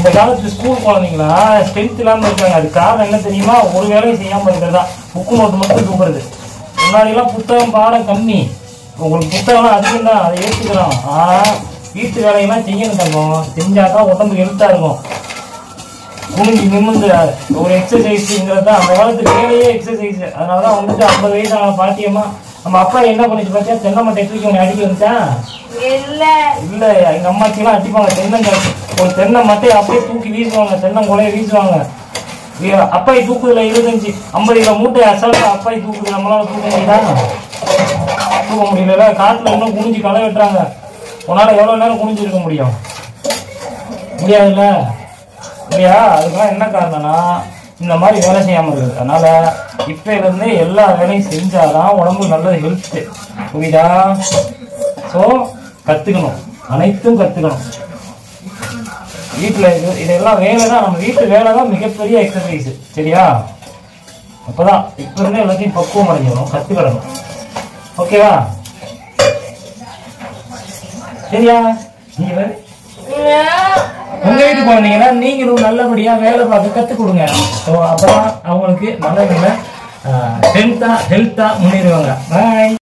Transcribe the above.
இந்த காலத்து ஸ்கூல் குழந்தைங்களா ஸ்ட்ரென்த் இல்லாமல் இருக்காங்க அது காரணம் என்ன தெரியுமா ஒரு வேலையும் செய்யாமல் இருக்கிறது தான் புக்கு நோட்டு மட்டும் தூக்குறது முன்னாடிலாம் புத்தகம் பாடம் கம்மி உங்களுக்கு புத்தகம்லாம் அதிகம் தான் அதை ஏற்றுக்கிறோம் ஆனால் வீட்டு வேலையெல்லாம் செய்யணும் தங்கம் செஞ்சால் தான் உடம்பு ஹெல்த்தாக இருக்கும் குனிஞ்சு நிமிந்து ஒரு எக்ஸசைஸுங்கிறது தான் அந்த காலத்து வேலையே எக்ஸசைஸ் அதனால தான் வந்துட்டு ஐம்பது வயசான பாட்டியம்மா நம்ம அப்பா என்ன பண்ணிச்சு பார்த்தியா தென்னை மட்டை தூக்கி உன்னை அடிக்க வந்துச்சா இல்ல இல்ல எங்க அம்மாச்சிலாம் அடிப்பாங்க தென்னங்காய் ஒரு தென்னை மட்டையை அப்படியே தூக்கி வீசுவாங்க தென்னங்குலைய வீசுவாங்க வீ- அப்பாய் தூக்குதுல இருபத்தஞ்சு ஐம்பது கிலோ மூட்டை அசால்ட்டா அப்பாய் தூக்குது நம்மளால தூக்க முடியுதா தூக்க முடியல காட்டுல இன்னும் குனிஞ்சு களை வெட்டுறாங்க உன்னால எவ்வளவு நேரம் குனிஞ்சு இருக்க முடியும் முடியாதுல்ல இல்லையா அதுக்கெல்லாம் என்ன காரணம்னா இந்த மாதிரி வேலை செய்யாம இருக்குது அதனால இப்ப இருந்தே எல்லா வேலையும் செஞ்சாதான் உடம்பு நல்ல ஹெல்த் புரியுதா ஸோ கத்துக்கணும் அனைத்தும் கத்துக்கணும் வீட்டில் இது இதெல்லாம் வேலை தான் நம்ம வீட்டு வேலை தான் மிகப்பெரிய எக்ஸசைஸ் சரியா அப்பதான் இப்ப இருந்தே எல்லாத்தையும் பக்குவம் அடைஞ்சிடணும் கத்துக்கிடணும் ஓகேவா சரியா நீங்க வேற உங்க வீட்டுக்கு வந்தீங்கன்னா நீங்களும் நல்லபடியா வேலை பார்க்க கத்து கொடுங்க ஸோ அப்பதான் அவங்களுக்கு நல்ல நல்ல ஹெல்த்தா ஹெல்த்தா முன்னேறுவாங்க பாய்